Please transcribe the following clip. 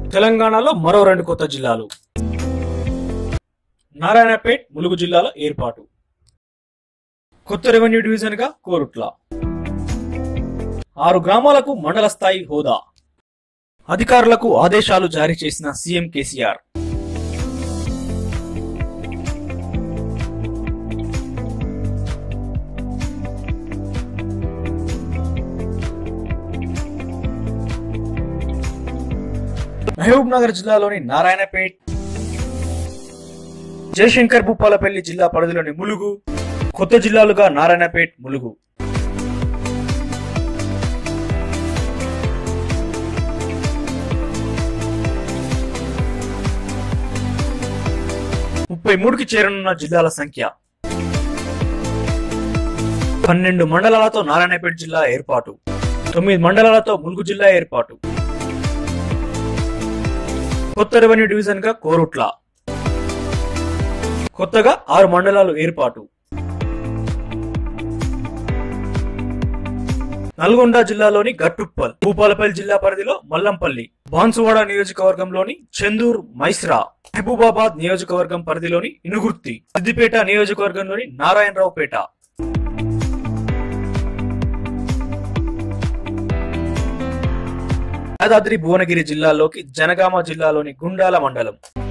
తెలంగాణలో మరో రెండు కొత్త జిల్లాలు నారాయణపేట్ ములుగు జిల్లాల ఏర్పాటు కొత్త రెవెన్యూ డివిజన్ గా కోరుట్ల ఆరు గ్రామాలకు మండల స్థాయి హోదా అధికారులకు ఆదేశాలు జారీ చేసిన సీఎం కేసీఆర్ మహబూబ్ నగర్ జిల్లాలోని నారాయణపేట్ జయశంకర్ భూపాలపల్లి జిల్లా పరిధిలోని ములుగు కొత్త జిల్లాలుగా నారాయణపేట్ ములుగు ముప్పై మూడుకి చేరనున్న జిల్లాల సంఖ్య పన్నెండు మండలాలతో నారాయణపేట జిల్లా ఏర్పాటు తొమ్మిది మండలాలతో ములుగు జిల్లా ఏర్పాటు కొత్త రెవెన్యూ డివిజన్ గా కోరుట్ల కొత్తగా ఆరు మండలాలు ఏర్పాటు నల్గొండ జిల్లాలోని గట్టుప్పల్ భూపాలపల్లి జిల్లా పరిధిలో మల్లంపల్లి బాన్సువాడ నియోజకవర్గంలోని చందూర్ మైస్రా మహబూబాబాద్ నియోజకవర్గం పరిధిలోని ఇనుగుర్తి సిద్దిపేట నియోజకవర్గంలోని నారాయణరావుపేట యాదాద్రి భువనగిరి జిల్లాలోకి జనగామ జిల్లాలోని గుండాల మండలం